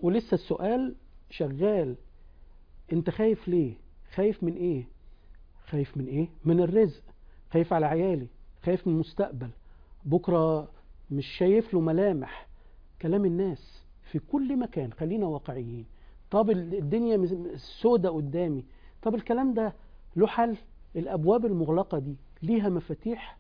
ولسه السؤال شغال انت خايف ليه خايف من ايه خايف من ايه من الرزق خايف على عيالي خايف من المستقبل بكرة مش شايف له ملامح كلام الناس في كل مكان خلينا واقعيين طب ال- الدنيا مز- سودة قدامي طب الكلام ده له حل الأبواب المغلقة دي ليها مفاتيح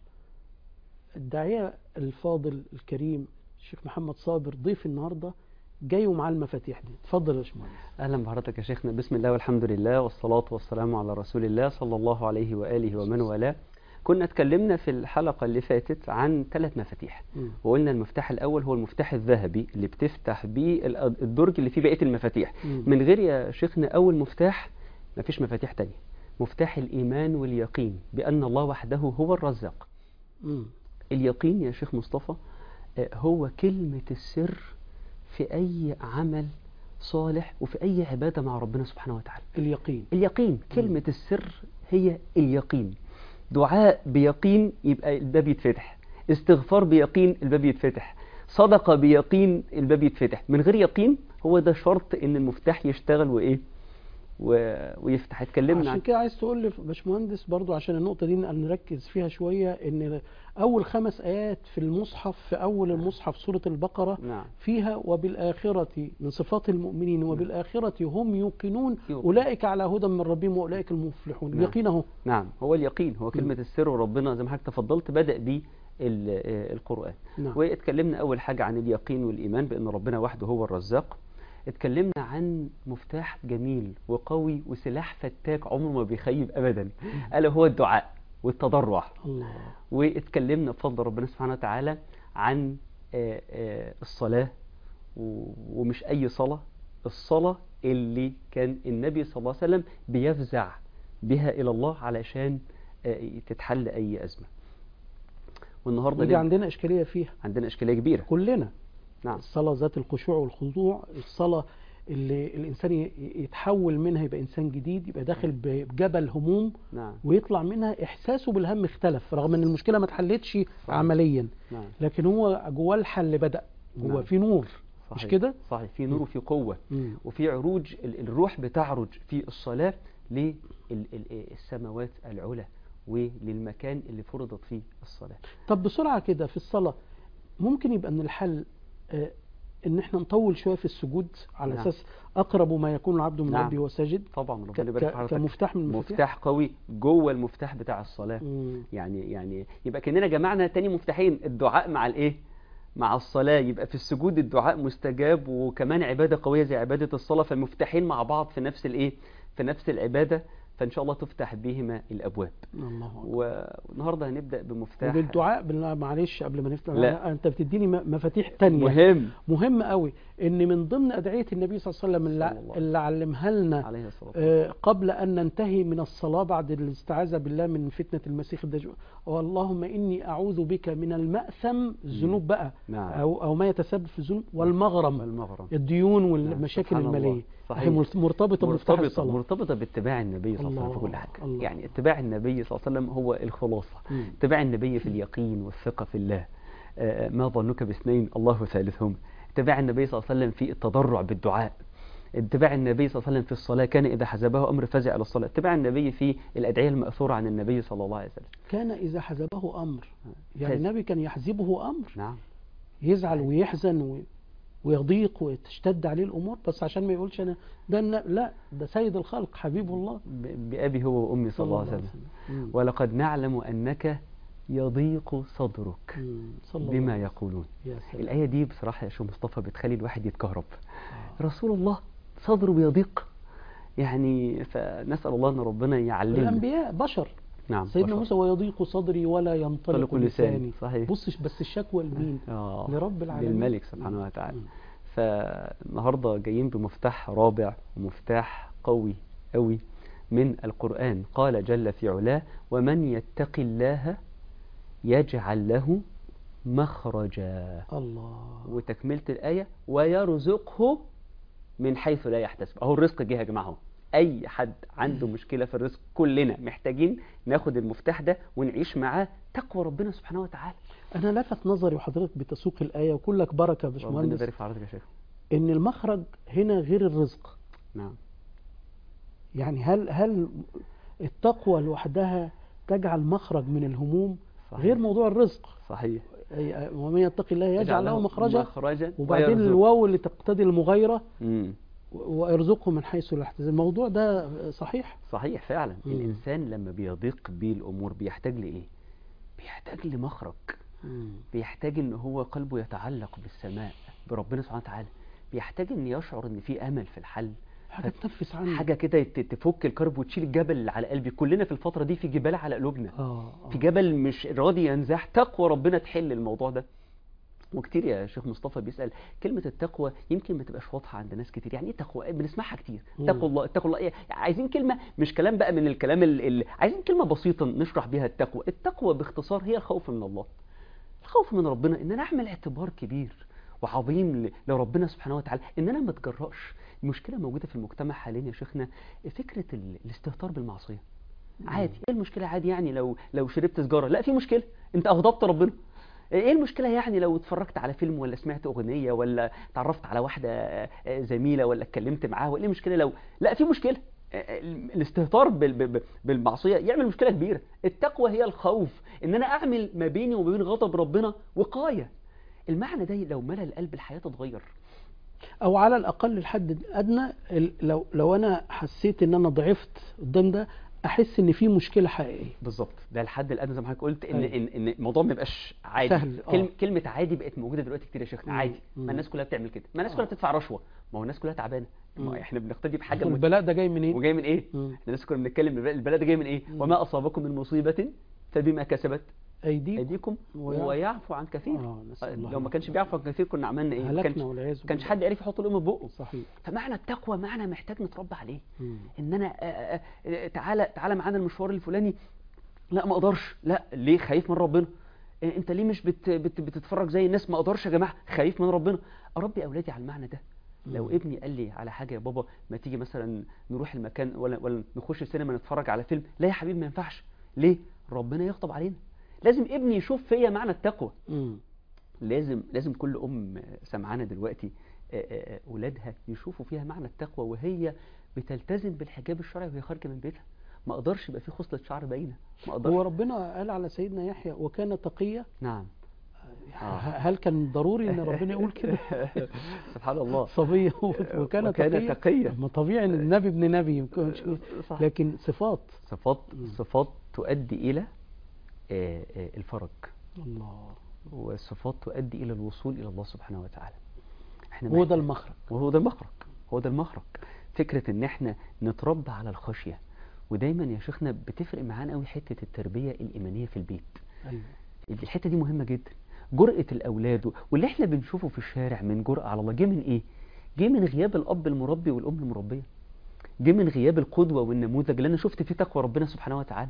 الداعية الفاضل الكريم الشيخ محمد صابر ضيف النهاردة جاي ومعاه المفاتيح دي اتفضل يا باشمهندس اهلا بحضرتك يا شيخنا بسم الله والحمد لله والصلاه والسلام على رسول الله صلى الله عليه واله ومن والاه كنا اتكلمنا في الحلقه اللي فاتت عن ثلاث مفاتيح مم. وقلنا المفتاح الاول هو المفتاح الذهبي اللي بتفتح بيه ال- الدرج اللي فيه بقيه المفاتيح مم. من غير يا شيخنا اول مفتاح مفيش مفاتيح تانية مفتاح الايمان واليقين بان الله وحده هو الرزاق مم. اليقين يا شيخ مصطفى آه، هو كلمة السر في أي عمل صالح وفي أي عبادة مع ربنا سبحانه وتعالى اليقين اليقين كلمة السر هي اليقين دعاء بيقين يبقى الباب يتفتح استغفار بيقين الباب يتفتح صدقة بيقين الباب يتفتح من غير يقين هو ده شرط ان المفتاح يشتغل وايه و... ويفتح اتكلمنا عشان عن كده عايز تقول لي يا باشمهندس برضو عشان النقطة دي نركز فيها شوية ان اول خمس ايات في المصحف في اول المصحف سورة البقرة نعم فيها وبالآخرة من صفات المؤمنين وبالآخرة هم يوقنون يوقن. أولئك على هدى من ربهم وأولئك المفلحون نعم. اليقين أهو نعم هو اليقين هو كلمة السر وربنا زي ما حضرتك تفضلت بدأ بيه ال- آه، القرآن نعم واتكلمنا أول حاجة عن اليقين والإيمان بأن ربنا وحده هو الرزاق اتكلمنا عن مفتاح جميل وقوي وسلاح فتاك عمره ما بيخيب أبدا ألا هو الدعاء والتضرع الله واتكلمنا بفضل ربنا سبحانه وتعالى عن آه، آه، الصلاة و- ومش أي صلاة الصلاة اللي كان النبي صلى الله عليه وسلم بيفزع بها إلى الله علشان آه، تتحل أي أزمة والنهاردة ودي ليه؟ عندنا إشكالية فيها عندنا إشكالية كبيرة كلنا نعم الصلاة ذات الخشوع والخضوع الصلاة اللي الإنسان ي- يتحول منها يبقى إنسان جديد يبقى داخل بجبل هموم نعم ويطلع منها إحساسه بالهم اختلف رغم أن المشكلة ما اتحلتش عمليا نعم لكن هو جواه الحل بدأ جواه نعم. في نور مش صحيح. كده؟ صحيح في نور وفي قوة مم. وفي عروج ال- الروح بتعرج في الصلاة للسماوات العلى وللمكان اللي فرضت فيه الصلاة طب بسرعة كده في الصلاة ممكن يبقى من الحل آه، ان احنا نطول شوية في السجود على نعم. اساس اقرب ما يكون العبد من نعم. ربه وهو ساجد طبعا ك- ربنا يبارك في ك- حضرتك كمفتاح من المفاتيح مفتاح قوي جوه المفتاح بتاع الصلاة مم. يعني يعني يبقى كأننا جمعنا تاني مفتاحين الدعاء مع الايه مع الصلاة يبقى في السجود الدعاء مستجاب وكمان عبادة قوية زي عبادة الصلاة فالمفتاحين مع بعض في نفس الايه في نفس العبادة فإن شاء الله تفتح بهما الأبواب الله أكبر. والنهاردة هنبدأ بمفتاح وبالدعاء بالله معلش قبل ما نفتح لا. انت بتديني م- مفاتيح تانية مهم مهم قوي ان من ضمن ادعية النبي صلى الله عليه وسلم صلى الله اللي, عليه اللي علمها لنا عليه الصلاة والسلام آه، قبل أن ننتهي من الصلاة بعد الاستعاذة بالله من فتنة المسيح الدجال اللهم إني أعوذ بك من المأثم الذنوب بقى نعم أو, أو ما يتسبب في الذنوب والمغرم والمغرم الديون نعم، والمشاكل سبحان الله. المالية صحيح. هي مرت- مرتبطة بمفتاح مرتبطة الصلاة مرتبطة باتباع النبي صلى الله عليه وسلم في كل الله، حاجة الله. يعني اتباع النبي صلى الله عليه وسلم هو الخلاصة مم. اتباع النبي في اليقين والثقة في الله آه، ما ظنك باثنين الله ثالثهم اتباع النبي صلى الله عليه وسلم في التضرع بالدعاء اتباع النبي صلى الله عليه وسلم في الصلاة كان إذا حزبه أمر فزع إلى الصلاة اتباع النبي في الأدعية المأثورة عن النبي صلى الله عليه وسلم كان إذا حزبه أمر يعني حزب. النبي كان يحزبه أمر نعم يزعل ويحزن و- ويضيق وتشتد عليه الأمور بس عشان ما يقولش أنا ده الن- لا ده سيد الخلق حبيب الله ب- بأبي هو وأمي صلى الله عليه وسلم مم. ولقد نعلم أنك يضيق صدرك مم. صلى الله بما عليه يقولون وسلم. يا سلام. الآية دي بصراحة يا شو مصطفى بتخلي الواحد يتكهرب رسول الله صدره بيضيق يعني فنسأل الله أن ربنا يعلمنا الأنبياء بشر نعم سيدنا بشر. موسى ويضيق صدري ولا ينطلق طلق لساني لساني صحيح بص بس الشكوى لمين آه لرب العالمين للملك سبحانه وتعالى مم. فالنهاردة جايين بمفتاح رابع ومفتاح قوي قوي من القرآن قال جل في علاه ومن يتق الله يجعل له مخرجا الله وتكملة الآية ويرزقه من حيث لا يحتسب أهو الرزق جه يا جماعة أهو. أي حد عنده مشكلة في الرزق كلنا محتاجين ناخد المفتاح ده ونعيش معاه تقوى ربنا سبحانه وتعالى أنا لفت نظري وحضرتك بتسوق الآية وكلك بركة يا ربنا باشمهندس يبارك في حضرتك يا شيخ ان المخرج هنا غير الرزق نعم يعني هل هل التقوى لوحدها تجعل مخرج من الهموم صحيح. غير موضوع الرزق صحيح أي- ومن يتق الله يجعل له مخرجا مخرجا وبعدين ويرزق. الواو اللي تقتضي المغايرة مم. و- ويرزقه من حيث لا يحتسب الموضوع ده صحيح صحيح فعلا مم. الانسان لما بيضيق بيه الامور بيحتاج لايه بيحتاج لمخرج بيحتاج ان هو قلبه يتعلق بالسماء بربنا سبحانه وتعالى بيحتاج ان يشعر ان في امل في الحل حاجة تنفس عنه حاجه كده يت- تفك الكرب وتشيل الجبل اللي على قلبي كلنا في الفتره دي في جبال على قلوبنا اه في آه. جبل مش راضي ينزح تقوى ربنا تحل الموضوع ده وكتير يا شيخ مصطفى بيسأل كلمة التقوى يمكن ما تبقاش واضحة عند ناس كتير يعني ايه تقوى بنسمعها كتير مم. اتقوا الله اتقوا الله إيه؟ عايزين كلمة مش كلام بقى من الكلام اللي عايزين كلمة بسيطة نشرح بيها التقوى التقوى باختصار هي الخوف من الله الخوف من ربنا ان انا اعمل اعتبار كبير وعظيم ل- لربنا سبحانه وتعالى ان انا ما اتجرأش المشكلة موجودة في المجتمع حاليا يا شيخنا فكرة ال- الاستهتار بالمعصية عادي ايه المشكله عادي يعني لو لو شربت سجاره لا في مشكله انت اغضبت ربنا ايه المشكله يعني لو اتفرجت على فيلم ولا سمعت اغنيه ولا اتعرفت على واحده آه، زميله ولا اتكلمت معاها وايه المشكله لو لا في مشكله آه، الاستهتار بال- بال- بالمعصيه يعمل مشكله كبيره التقوى هي الخوف ان انا اعمل ما بيني وما بين غضب ربنا وقايه المعنى ده لو ملأ القلب الحياه تتغير او على الاقل الحد الادنى ال- لو لو انا حسيت ان انا ضعفت قدام ده احس ان في مشكله حقيقيه بالظبط ده الحد الادنى زي ما حضرتك قلت ان أيوة. ان ان الموضوع ما يبقاش عادي سهل، آه. كلمه كلمه عادي بقت موجوده دلوقتي كتير يا شيخنا مم، عادي مم. ما الناس كلها بتعمل كده ما الناس آه. كلها بتدفع رشوه ما هو الناس كلها تعبانه مم. ما احنا بنقتدي بحاجه مت... والبلاء ده جاي منين؟ وجاي من ايه مم. احنا لسه كنا بنتكلم البلاء البلاء ده جاي من ايه مم. وما اصابكم من مصيبه فبما كسبت ايديكم ايديكم ويعفو. ويعفو عن كثير آه، نسأل الله لو ما كانش العافية. بيعفو عن كثير كنا عملنا ايه ما هلكنا كانش والعياذ كانش بالله. حد عرف يحط الام في بقه صحيح فمعنى التقوى معنى محتاج نتربى عليه مم. ان انا آه، آه، آه، تعالى تعالى معانا المشوار الفلاني لا ما اقدرش لا ليه خايف من ربنا إيه، انت ليه مش بت بت بتتفرج زي الناس ما اقدرش يا جماعه خايف من ربنا اربي اولادي على المعنى ده لو مم. ابني قال لي على حاجه يا بابا ما تيجي مثلا نروح المكان ولا ولا نخش السينما نتفرج على فيلم لا يا حبيبي ما ينفعش ليه ربنا يغضب علينا لازم ابني يشوف فيا معنى التقوى مم. لازم لازم كل ام سمعانه دلوقتي آه، آه، آه، اولادها يشوفوا فيها معنى التقوى وهي بتلتزم بالحجاب الشرعي وهي خارجه من بيتها ما اقدرش يبقى في خصله شعر باينه ما اقدرش هو ربنا قال على سيدنا يحيى وكان تقيا نعم آه. ه- هل كان ضروري ان ربنا يقول كده سبحان الله صبية وكان وكان تقيا تقيا. ما طبيعي ان النبي ابن نبي يمكنش صح. لكن صفات صفات مم. صفات تؤدي الى آه، آه، الفرج الله والصفات تؤدي الى الوصول الى الله سبحانه وتعالى احنا هو ده محتاج- المخرج وهو ده المخرج هو ده المخرج فكرة ان احنا نتربى على الخشية ودايما يا شيخنا بتفرق معانا قوي حتة التربية الإيمانية في البيت ايوه الحتة دي مهمة جدا جرأة الأولاد واللي احنا بنشوفه في الشارع من جرأة على الله جه من ايه؟ جه من غياب الأب المربي والأم المربية جه من غياب القدوة والنموذج اللي أنا شفت فيه تقوى ربنا سبحانه وتعالى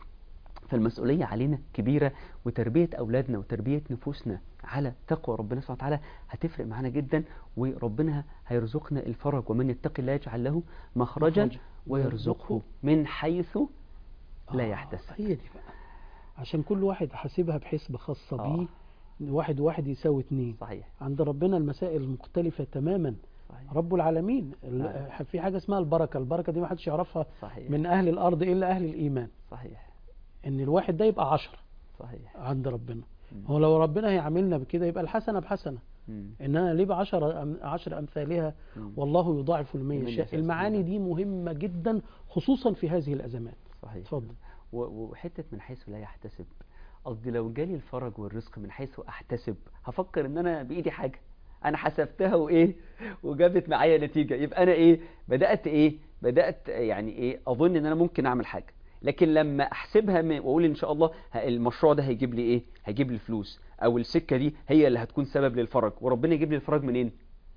فالمسؤولية علينا كبيرة وتربية أولادنا وتربية نفوسنا على تقوى ربنا سبحانه وتعالى هتفرق معانا جدا وربنا هيرزقنا الفرج ومن يتقي الله يجعل له مخرجا مخرجا ويرزقه من حيث لا آه، يحتسب هي دي بقى عشان كل واحد حاسبها بحسبة خاصة آه. بيه واحد واحد يساوي اتنين صحيح عند ربنا المسائل مختلفة تماما صحيح رب العالمين ال- آه. في حاجة اسمها البركة البركة دي ما حدش يعرفها صحيح من أهل الأرض إلا أهل الإيمان صحيح إن الواحد ده يبقى عشرة صحيح عند ربنا مم. هو لو ربنا هيعاملنا بكده يبقى الحسنة بحسنة مم. إن أنا ليه بعشرة أم عشر أمثالها مم. والله يضاعف لمن لمن يشاء يشاء المعاني سبحانه. دي مهمة جدا خصوصا في هذه الأزمات صحيح اتفضل و- وحتة من حيث لا يحتسب قصدي لو جالي الفرج والرزق من حيث احتسب هفكر ان انا بايدي حاجة انا حسبتها وايه وجابت معايا نتيجة يبقى انا ايه بدأت ايه بدأت يعني ايه اظن ان انا ممكن اعمل حاجة لكن لما احسبها م- واقول ان شاء الله ه- المشروع ده هيجيب لي ايه هيجيب لي فلوس او السكة دي هي اللي هتكون سبب للفرج وربنا يجيب لي الفرج منين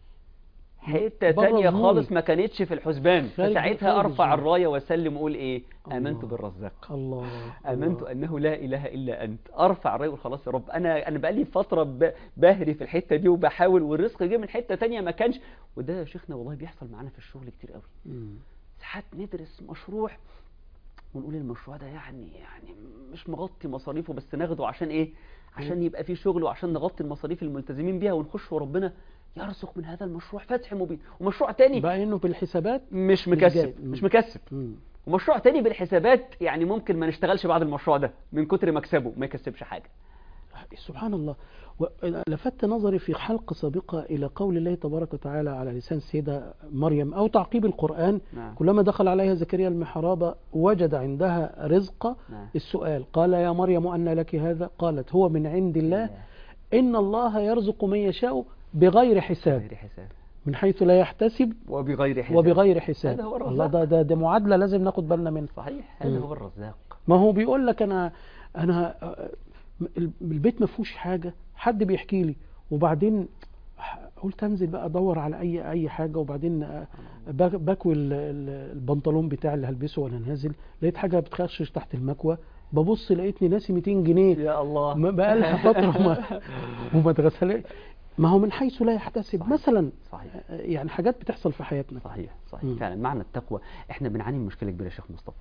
حتة بره تانية ظهوري. خالص ما كانتش في الحسبان خارج- فساعتها خارج ارفع الظهور. الراية واسلم واقول ايه امنت الله. بالرزاق الله امنت الله. انه لا اله الا انت ارفع الراي وأقول خلاص يا رب انا انا بقالي فتره ب- بهري في الحته دي وبحاول والرزق جه من حته تانية ما كانش وده يا شيخنا والله بيحصل معانا في الشغل كتير قوي مم. ساعات ندرس مشروع ونقول المشروع ده يعني يعني مش مغطي مصاريفه بس ناخده عشان ايه عشان يبقى فيه شغل وعشان نغطي المصاريف الملتزمين بيها ونخش وربنا يرزق من هذا المشروع فتح مبين ومشروع تاني بقى انه بالحسابات مش مش مكسب جاي. مش مكسب مم. ومشروع تاني بالحسابات يعني ممكن ما نشتغلش بعد المشروع ده من كتر مكسبه ما يكسبش حاجه سبحان الله و- لفت نظري في حلقة سابقة إلى قول الله تبارك وتعالى على لسان السيدة مريم أو تعقيب القرآن نعم. كلما دخل عليها زكريا المحراب وجد عندها رزقا نعم. السؤال قال يا مريم أن لك هذا قالت هو من عند الله إن الله يرزق من يشاء بغير حساب بغير حساب من حيث لا يحتسب وبغير حساب وبغير حساب هذا هو الرزاق. الله ده, ده, ده معادلة لازم ناخد بالنا منها صحيح هذا مم. هو الرزاق ما هو بيقول لك انا انا آه، البيت ما فيهوش حاجه حد بيحكي لي وبعدين قلت انزل بقى ادور على اي اي حاجه وبعدين آه، باك- بكوي ال- ال- البنطلون بتاعي اللي هلبسه وانا نازل لقيت حاجه بتخشش تحت المكوى ببص لقيتني ناسي 200 جنيه يا الله ما بقى لها فتره ما وما اتغسلت ما هو من حيث لا يحتسب صحيح. مثلا صحيح آه، يعني حاجات بتحصل في حياتنا صحيح صحيح مم. فعلا معنى التقوى احنا بنعاني من مشكله كبيره يا شيخ مصطفى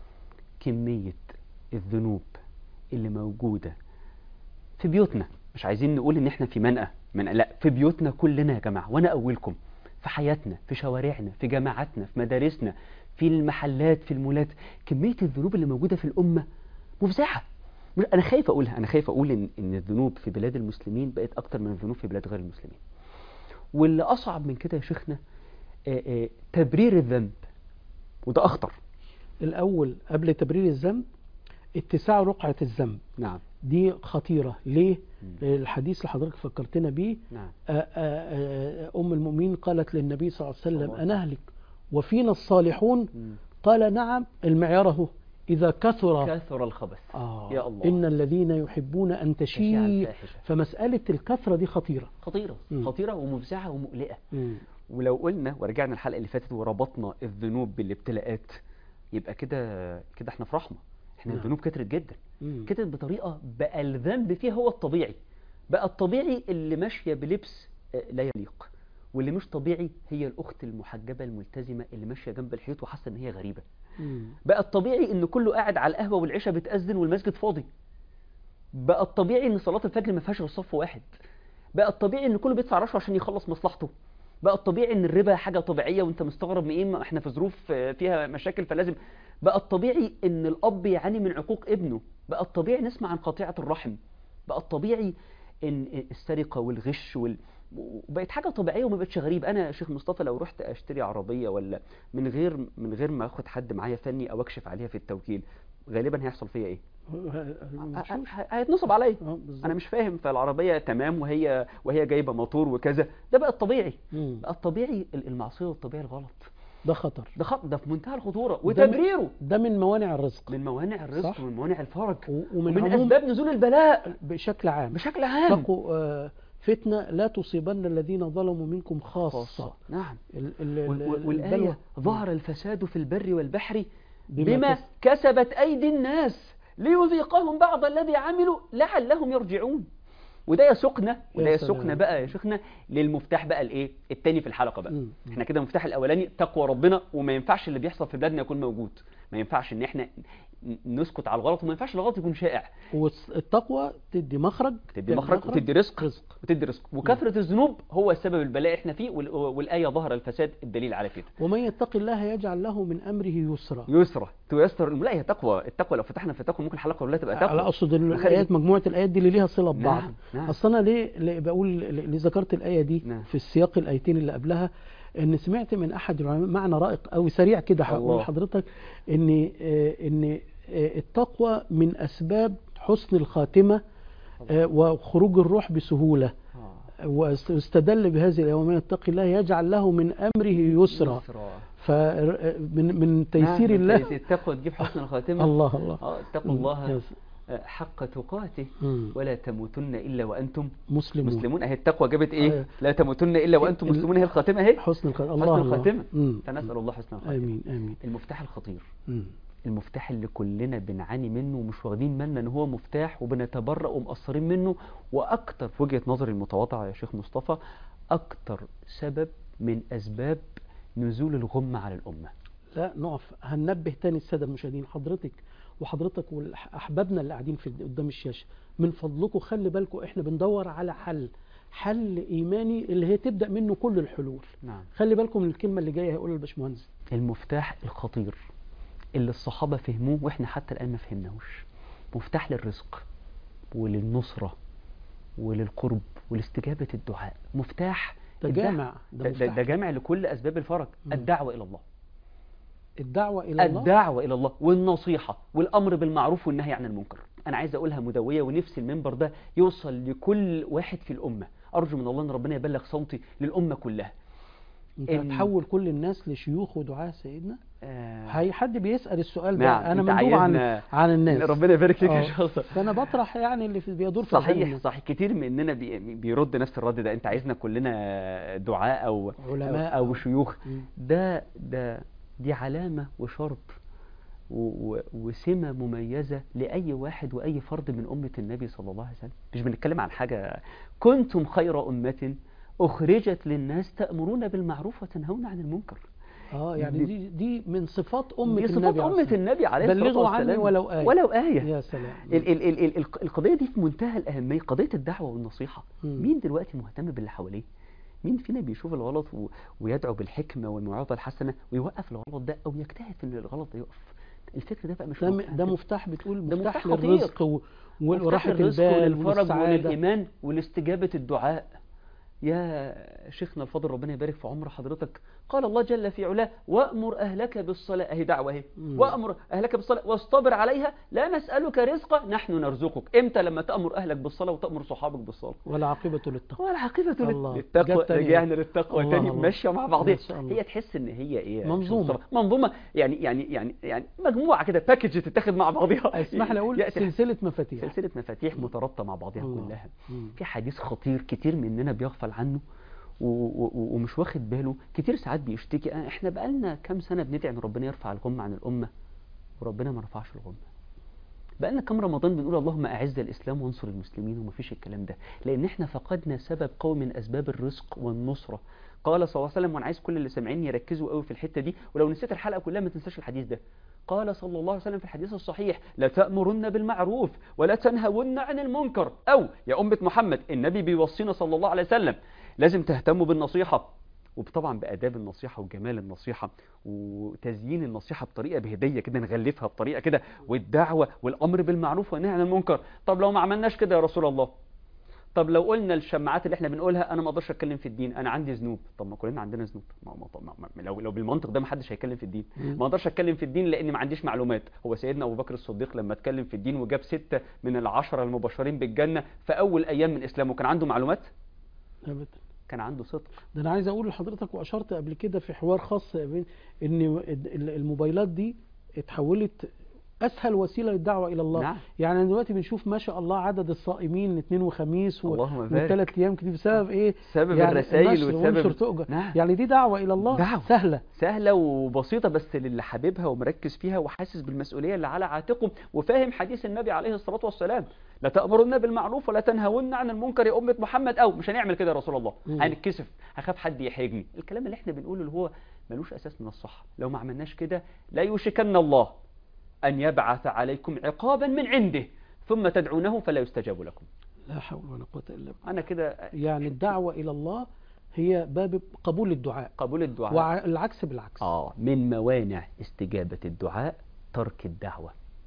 كميه الذنوب اللي موجوده في بيوتنا مش عايزين نقول ان احنا في منأى منأى لا في بيوتنا كلنا يا جماعه وانا اولكم في حياتنا في شوارعنا في جامعاتنا في مدارسنا في المحلات في المولات كميه الذنوب اللي موجوده في الامه مفزعه مش- انا خايف اقولها انا خايف اقول ان ان الذنوب في بلاد المسلمين بقت اكتر من الذنوب في بلاد غير المسلمين واللي اصعب من كده يا شيخنا آه، آه، تبرير الذنب وده اخطر الاول قبل تبرير الذنب اتساع رقعه الذنب نعم دي خطيرة ليه؟ مم. الحديث اللي حضرتك فكرتنا بيه نعم آ- آ- آ- أم المؤمنين قالت للنبي صلى الله عليه صلى وسلم الله عليه أنهلك وفينا الصالحون مم. قال نعم المعيار اهو إذا كثر كثر الخبث آه يا الله إن الذين يحبون أن تشيع تشيع الفاحشة. فمسألة الكثرة دي خطيرة خطيرة مم. خطيرة ومفزعة ومقلقة مم. ولو قلنا ورجعنا الحلقة اللي فاتت وربطنا الذنوب بالابتلاءات يبقى كده كده احنا في رحمة احنا نعم. الذنوب كترت جدا مم. كترت بطريقة بقى الذنب فيها هو الطبيعي بقى الطبيعي اللي ماشية بلبس آه، لا يليق واللي مش طبيعي هي الأخت المحجبة الملتزمة اللي ماشية جنب الحيط وحاسة إن هي غريبة مم. بقى الطبيعي ان كله قاعد على القهوه والعشاء بتأذن والمسجد فاضي بقى الطبيعي ان صلاه الفجر ما فيهاش غير صف واحد بقى الطبيعي ان كله بيدفع رشوه عشان يخلص مصلحته بقى الطبيعي ان الربا حاجه طبيعيه وانت مستغرب من ايه ما احنا في ظروف آه، فيها مشاكل فلازم بقى الطبيعي ان الاب يعاني من عقوق ابنه بقى الطبيعي نسمع عن قطيعه الرحم بقى الطبيعي ان السرقه والغش وال وبقت حاجه طبيعيه وما بقتش غريب انا يا شيخ مصطفى لو رحت اشتري عربيه ولا من غير من غير ما اخد حد معايا فني او اكشف عليها في التوكيل غالبا هيحصل فيا ايه ه- ه- هيتنصب عليا آه، بالظبط. انا مش فاهم فالعربيه تمام وهي وهي جايبه موتور وكذا ده بقى الطبيعي مم. بقى الطبيعي ال- المعصيه والطبيعي الغلط ده خطر ده خط ده في منتهى الخطوره ده من- وتبريره ده من موانع الرزق من موانع الرزق صح. ومن موانع الفرج و- ومن ومن عموم اسباب نزول البلاء بشكل عام بشكل عام اتقوا آه، فتنة لا تصيبن الذين ظلموا منكم خاصة خاصه نعم ال- ال- وال- ال- وال- البلوى. والآية ظهر الفساد في البر والبحر بما بما كسب. كسبت أيدي الناس ليذيقهم بعض الذي عملوا لعلهم يرجعون وده يسوقنا وده يا يسوقنا سلام. بقى يا شيخنا للمفتاح بقى الايه التاني في الحلقه بقى مم. احنا كده المفتاح الاولاني تقوى ربنا وما ينفعش اللي بيحصل في بلادنا يكون موجود ما ينفعش ان احنا ن- نسكت على الغلط وما ينفعش الغلط يكون شائع والتقوى تدي مخرج تدي مخرج وتدي رزق رزق وتدي رزق وكثره الذنوب هو سبب البلاء احنا فيه وال- والايه ظهر الفساد الدليل على كده ومن يتق الله يجعل له من امره يسرا يسرى تيسر لا هي تقوى التقوى لو فتحنا في التقوى ممكن الحلقه كلها تبقى على تقوى اقصد إن وخلي- الايات مجموعه الايات دي اللي ليها صله ببعض نعم، نعم. اصل انا ليه ليه بقول ليه ذكرت الايه دي نعم. في السياق الايتين اللي قبلها ان سمعت من احد العلماء معنى رائق قوي سريع كده هقول الله. لحضرتك ان آه، ان آه، التقوى من اسباب حسن الخاتمه آه، وخروج الروح بسهوله آه. واستدل بهذه الايه ومن يتقي الله يجعل له من امره يسرا يسرى. فمن من تيسير نعم، الله تيسير التقوى تجيب حسن الخاتمه الله الله اه اتقوا مم. الله يس. آه، حق تقاته مم. ولا تموتن الا وانتم مسلمون مسلمون اهي التقوى جابت ايه أيوة. لا تموتن الا وانتم ال- مسلمون هي الخاتمه اهي حسن الخاتمه حسن الله الله. الخاتمه مم. فنسال الله حسن الخاتمه امين امين المفتاح الخطير مم. المفتاح اللي كلنا بنعاني منه ومش واخدين بالنا ان هو مفتاح وبنتبرأ ومقصرين منه واكتر في وجهة نظري المتواضعة يا شيخ مصطفى اكتر سبب من اسباب نزول الغمة على الامة لا نقف هننبه تاني الساده المشاهدين حضرتك وحضرتك واحبابنا اللي قاعدين في قدام الشاشه من فضلكم خلي بالكم احنا بندور على حل حل ايماني اللي هي تبدا منه كل الحلول نعم خلي بالكم من الكلمه اللي جايه هيقولها الباشمهندس المفتاح الخطير اللي الصحابة فهموه واحنا حتى الآن ما فهمناهوش مفتاح للرزق وللنصرة وللقرب ولاستجابة الدعاء مفتاح ده الدعوة. جامع ده, ده ده, مفتاح ده جامع لكل أسباب الفرج مم. الدعوة إلى الله الدعوه الى الله الدعوة إلى الله والنصيحة والأمر بالمعروف والنهي عن المنكر أنا عايز أقولها مدوية ونفسي المنبر ده يوصل لكل واحد في الأمة أرجو من الله أن ربنا يبلغ صوتي للأمة كلها انت إن- هتحول كل الناس لشيوخ ودعاة سيدنا آه هي حد بيسال السؤال ده نعم، انا أنت مندوب عن عايزنا- عن الناس ربنا يبارك فيك إن آه. شاء الله فانا بطرح يعني اللي في بيدور في أذهان صحيح الناس. صحيح كتير مننا بي- بيرد نفس الرد ده انت عايزنا كلنا دعاء او علماء او, أو شيوخ مم. ده ده دي علامة وشرط و- و- وسمة مميزة لأي واحد وأي فرد من أمة النبي صلى الله عليه وسلم مش بنتكلم عن حاجة كنتم خير أمة أخرجت للناس تأمرون بالمعروف وتنهون عن المنكر اه يعني دي- دي دي من صفات امه دي صفات النبي عليه أمة الصلاة النبي عليه الصلاة بلغوا والسلام عني ولو آية. ولو آية والسلام. يا سلام ال ال ال ال الق- القضية دي في منتهى الأهمية قضية الدعوة والنصيحة مم. مين دلوقتي مهتم باللي حواليه مين فينا بيشوف الغلط و... ويدعو بالحكمة والموعظة الحسنة ويوقف الغلط ده أو يجتهد في إن الغلط ده يقف الفكر ده بقى مش ده م- مقتنع ده بيه. مفتاح بتقول ده مفتاح مفتاح خطير. للرزق و- مفتاح وراحة للرزق البال وللفرج والسعادة وللإيمان ولاستجابة الدعاء يا شيخنا الفاضل ربنا يبارك في عمر حضرتك قال الله جل في علاه وأمر أهلك بالصلاة أهي دعوة أهي مم. وأمر أهلك بالصلاة واصطبر عليها لا نسألك رزقا نحن نرزقك إمتى لما تأمر أهلك بالصلاة وتأمر صحابك بالصلاة والعاقبة للتقوى والعاقبة الله. جت للتقوى تاني. رجعنا للتقوى الله تاني الله. ماشية مع بعضها ما شاء الله. هي تحس ان هي ايه يا منظومة. شيخ مصطفى؟ منظومة يعني يعني يعني يعني مجموعة كده باكج تتاخد مع بعضها اسمح لي اقول يأتي سلسلة مفاتيح سلسلة مفاتيح مترابطة مع بعضها الله. كلها مم. في حديث خطير كتير مننا بيغفل عنه و- و- و- ومش واخد باله كتير ساعات بيشتكي آه، احنا بقالنا كام سنة بندعي ان ربنا يرفع الغمة عن الأمة وربنا ما رفعش الغمة بقالنا كام رمضان بنقول اللهم أعز الإسلام وانصر المسلمين ومفيش الكلام ده لأن احنا فقدنا سبب قوي من أسباب الرزق والنصرة قال صلى الله عليه وسلم وانا عايز كل اللي سامعين يركزوا قوي في الحتة دي ولو نسيت الحلقة كلها ما تنساش الحديث ده قال صلى الله عليه وسلم في الحديث الصحيح لتأمرن بالمعروف ولا تنهون عن المنكر أو يا أمة محمد النبي بيوصينا صلى الله عليه وسلم لازم تهتموا بالنصيحة وطبعا بآداب النصيحة وجمال النصيحة وتزيين النصيحة بطريقة بهدية كده نغلفها بطريقة كده والدعوة والأمر بالمعروف والنهي عن المنكر طب لو ما عملناش كده يا رسول الله طب لو قلنا الشماعات اللي احنا بنقولها انا ما اقدرش اتكلم في الدين انا عندي ذنوب طب ما كلنا عندنا ذنوب ما ما ما ما لو لو بالمنطق ده ما حدش هيتكلم في الدين مم. ما اقدرش اتكلم في الدين لان ما عنديش معلومات هو سيدنا ابو بكر الصديق لما اتكلم في الدين وجاب ستة من العشرة المبشرين بالجنة في اول ايام من اسلامه كان عنده معلومات أبدا كان عنده صدق ده انا عايز اقول لحضرتك واشرت قبل كده في حوار خاص بين ان ال- الموبايلات دي اتحولت اسهل وسيله للدعوه الى الله نعم. يعني دلوقتي بنشوف ما شاء الله عدد الصائمين اثنين وخميس و- اللهم بارك. والثلاث ايام كده بسبب ايه سبب يعني الرسائل النشر وسبب وانشر تؤجر نعم. يعني دي دعوه الى الله دعوة. سهله سهلة وبسيطة بس للي حاببها ومركز فيها وحاسس بالمسؤولية اللي على عاتقه وفاهم حديث النبي عليه الصلاة والسلام لا تأمرن بالمعروف ولا تنهون عن المنكر يا أمة محمد أو مش هنعمل كده يا رسول الله مم. هنتكسف هخاف حد يحرجني الكلام اللي احنا بنقوله اللي هو ملوش أساس من الصحة لو ما عملناش كده لا يوشكن الله أن يبعث عليكم عقابا من عنده ثم تدعونه فلا يستجاب لكم لا حول ولا قوه الا بالله أنا كده يعني الدعوه الى الله هي باب قبول الدعاء قبول الدعاء والعكس بالعكس آه من موانع استجابة الدعاء ترك الدعوة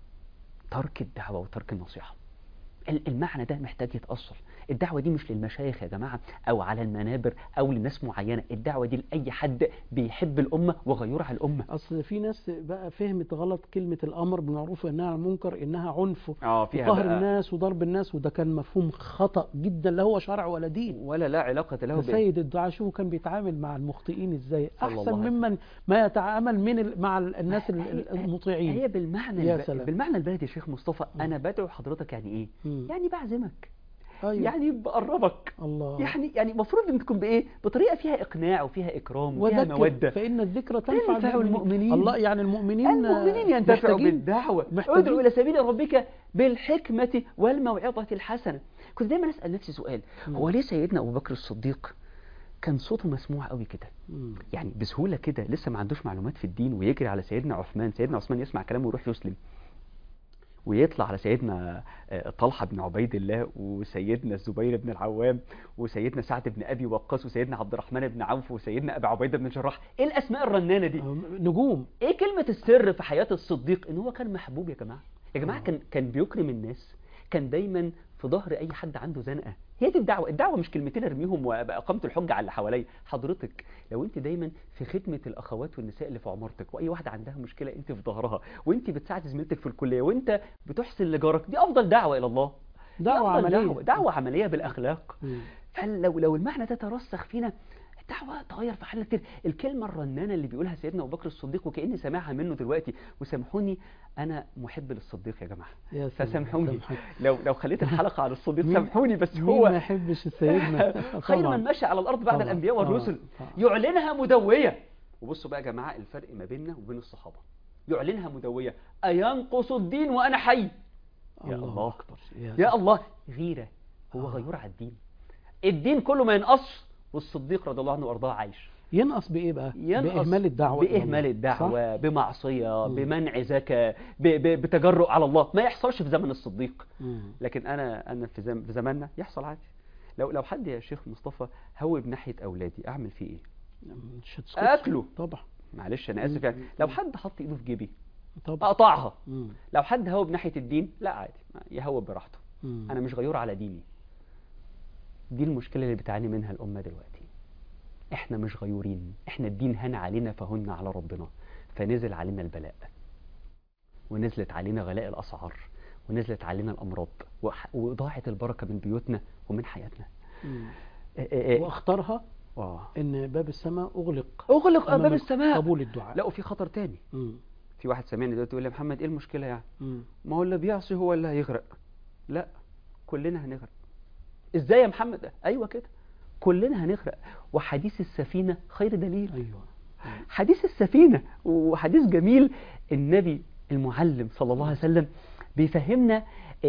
ترك الدعوة وترك النصيحة ال- المعنى ده محتاج يتأصل الدعوة دي مش للمشايخ يا جماعة أو على المنابر أو لناس معينة الدعوة دي لأي حد بيحب الأمة وغيرها الأمة اصل في ناس بقى فهمت غلط كلمه الامر بالمعروف والنهي عن المنكر انها عنف اه فيها وقهر بقى الناس وضرب الناس وده كان مفهوم خطأ جدا لا هو شرع ولا دين ولا لا علاقة له ده ب سيد الدعاء شوفوا كان بيتعامل مع المخطئين ازاي صلى الله احسن عليه ممن ما يتعامل من ال- مع ال- الناس ال- هي- ال- هي المطيعين بالمعنى يا الب... سلام. بالمعنى البلدي يا شيخ مصطفى مم. أنا بدعو حضرتك يعني إيه؟ مم. يعني بعزمك أيوة. يعني بقربك الله يعني يعني المفروض ان تكون بايه بطريقه فيها اقناع وفيها اكرام وفيها وذكر موده فإن الذكرى تنفع تنفع المؤمنين. الله يعني المؤمنين المؤمنين ينتفعوا محتاجين- بالدعوة محتاجين. ادعو إلى سبيل ربك بالحكمة والموعظة الحسنة كنت دايما أسأل نفسي سؤال مم. هو ليه سيدنا أبو بكر الصديق كان صوته مسموع قوي كده مم. يعني بسهولة كده لسه ما عندوش معلومات في الدين ويجري على سيدنا عثمان سيدنا عثمان يسمع كلامه ويروح يسلم ويطلع على سيدنا آه، طلحة بن عبيد الله وسيدنا الزبير بن العوام وسيدنا سعد بن أبي وقاص وسيدنا عبد الرحمن بن عوف وسيدنا أبي عبيدة بن الجراح إيه الأسماء الرنانة دي؟ نجوم ايه كلمة السر في حياة الصديق ان هو كان محبوب يا جماعة يا جماعة آه. كان كان بيكرم الناس كان دايما في ظهر اي حد عنده زنقة هي دي الدعوة الدعوة مش كلمتين ارميهم واقامة الحجة على اللي حواليا حضرتك لو انت دايما في خدمة الاخوات والنساء اللي في عمارتك واي واحدة عندها مشكلة انت في ظهرها وانت بتساعد زميلتك في الكلية وانت بتحسن لجارك دي افضل دعوة الى الله دي دعوة أفضل عملية دعوة, دعوة عملية بالاخلاق مم. فلو لو المعنى ده ترسخ فينا الدعوة تغير في حالنا كتير الكلمة الرنانة اللي بيقولها سيدنا أبو بكر الصديق وكأني سامعها منه دلوقتي وسامحوني أنا محب للصديق يا جماعة يا سلام، فسامحوني سامحك. لو لو خليت الحلقة على الصديق مين- سامحوني بس مين ما هو يحبش سيدنا خير طبعاً. من مشى على الأرض بعد طبعاً. الأنبياء والرسل طبعاً. يعلنها مدوية وبصوا بقى يا جماعة الفرق ما بيننا وبين الصحابة يعلنها مدوية أينقص الدين وأنا حي يا الله. أكبر يا الله غيرة هو آه. غيور على الدين الدين كله ما ينقص والصديق رضي الله عنه وارضاه عايش ينقص بإيه بقى؟ ينقص بإهمال الدعوة إلى بإهمال الله. الدعوة بمعصية مم. بمنع زكاة ب- ب- بتجرؤ على الله ما يحصلش في زمن الصديق صح؟ مم. لكن أنا أنا في زم- في زماننا يحصل عادي لو لو حد يا شيخ مصطفى هوب ناحية أولادي أعمل فيه إيه؟ مش هتسكت أكله. طبعا معلش أنا آسف يعني لو حد حط إيده في جيبي طبعا أقطعها مم. لو حد هوب ناحية الدين لا عادي يهوب براحته مم. أنا مش غيور على ديني دي المشكلة اللي بتعاني منها الأمة دلوقتي إحنا مش غيورين إحنا الدين هان علينا فهن على ربنا فنزل علينا البلاء ونزلت علينا غلاء الأسعار ونزلت علينا الأمراض وح- وضاعت البركة من بيوتنا ومن حياتنا مم. إيه إيه إيه. واختارها آه. ان باب السماء اغلق أغلق أمام باب السماء قبول الدعاء لا وفي خطر تاني مم. في واحد سامعني دلوقتي يقول لي يا محمد إيه المشكلة يعني مم. ما هو اللي بيعصي هو اللي هيغرق لا كلنا هنغرق ازاي يا محمد ايوه كده كلنا هنغرق وحديث السفينة خير دليل ايوه حديث السفينة وحديث جميل النبي المعلم صلى الله عليه وسلم بيفهمنا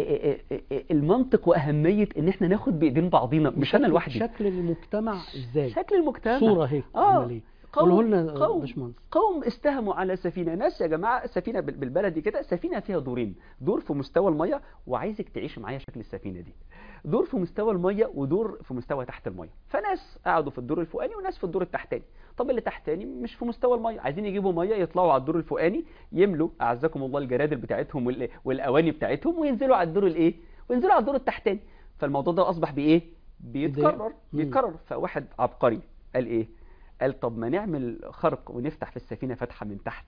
المنطق وأهمية ان احنا ناخد بإيدين بعضينا مش انا شكل- لوحدي شكل المجتمع ازاي شكل المجتمع صورة اهي آه. عملية قوم قوله لنا قوم باشمهندس قوم استهموا على سفينة ناس يا جماعة سفينة بال- بالبلدي كده سفينة فيها دورين دور في مستوى المية وعايزك تعيش معايا شكل السفينة دي دور في مستوى المية ودور في مستوى تحت المية فناس قعدوا في الدور الفوقاني وناس في الدور التحتاني طب اللي تحتاني مش في مستوى المية عايزين يجيبوا مية يطلعوا على الدور الفوقاني يملوا أعزكم الله الجرادل بتاعتهم وال- والأواني بتاعتهم وينزلوا على الدور الإيه وينزلوا على الدور التحتاني فالموضوع ده أصبح بإيه بيتكرر مم. بيتكرر فواحد عبقري قال إيه قال طب ما نعمل خرق ونفتح في السفينة فتحة من تحت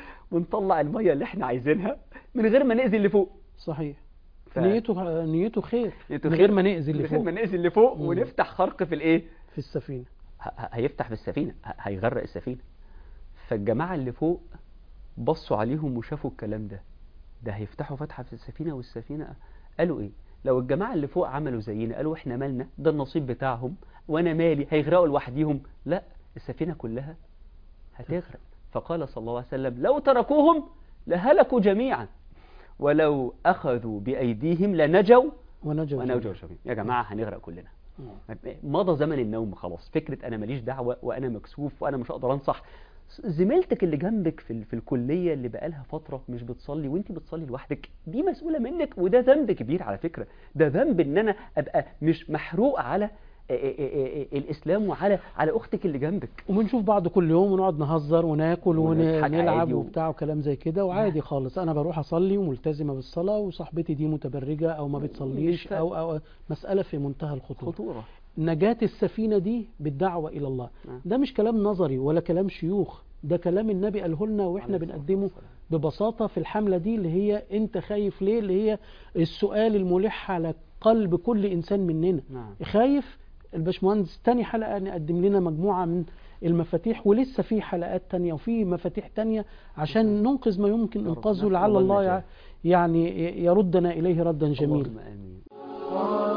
ونطلع المية اللي احنا عايزينها من غير ما نأذي اللي فوق صحيح ف... نيته نيته خير نيته من خير. غير ما نأذي اللي من غير فوق ما نأذي اللي فوق مم. ونفتح خرق في الايه في السفينة ه- ه- هيفتح في السفينة ه- هيغرق السفينة فالجماعة اللي فوق بصوا عليهم وشافوا الكلام ده ده هيفتحوا فتحة في السفينة والسفينة قالوا ايه لو الجماعة اللي فوق عملوا زينا قالوا احنا مالنا ده النصيب بتاعهم وانا مالي هيغرقوا لوحديهم لا السفينة كلها هتغرق فقال صلى الله عليه وسلم لو تركوهم لهلكوا جميعا ولو أخذوا بأيديهم لنجوا ونجوا ونجوا جميعا يا جماعة هنغرق كلنا مم. مضى زمن النوم خلاص فكرة أنا ماليش دعوة وأنا مكسوف وأنا مش هقدر أنصح زميلتك اللي جنبك في, ال- في الكلية اللي بقالها فترة مش بتصلي وانت بتصلي لوحدك دي مسؤولة منك وده ذنب كبير على فكرة ده ذنب ان انا ابقى مش محروق على آه، آه، آه، آه، الاسلام وعلى على اختك اللي جنبك وبنشوف بعض كل يوم ونقعد نهزر وناكل ونضحك ونلعب عادي و- وبتاع وكلام زي كده وعادي خالص انا بروح اصلي وملتزمه بالصلاه وصاحبتي دي متبرجه او ما بتصليش فارق. او او مساله في منتهى الخطوره خطورة نجاة السفينة دي بالدعوة إلى الله نعم. ده مش كلام نظري ولا كلام شيوخ ده كلام النبي قاله لنا وإحنا عليه الصلاة بنقدمه والسلام. ببساطة في الحملة دي اللي هي أنت خايف ليه اللي هي السؤال الملح على قلب كل إنسان مننا نعم خايف الباشمهندس تاني حلقة نقدم لنا مجموعة من المفاتيح ولسه في حلقات تانية وفي مفاتيح تانية عشان ننقذ ما يمكن يا رب. إنقاذه نسأل لعل الله الله النجاة. يع- يعني يردنا إليه ردا جميلا اللهم آمين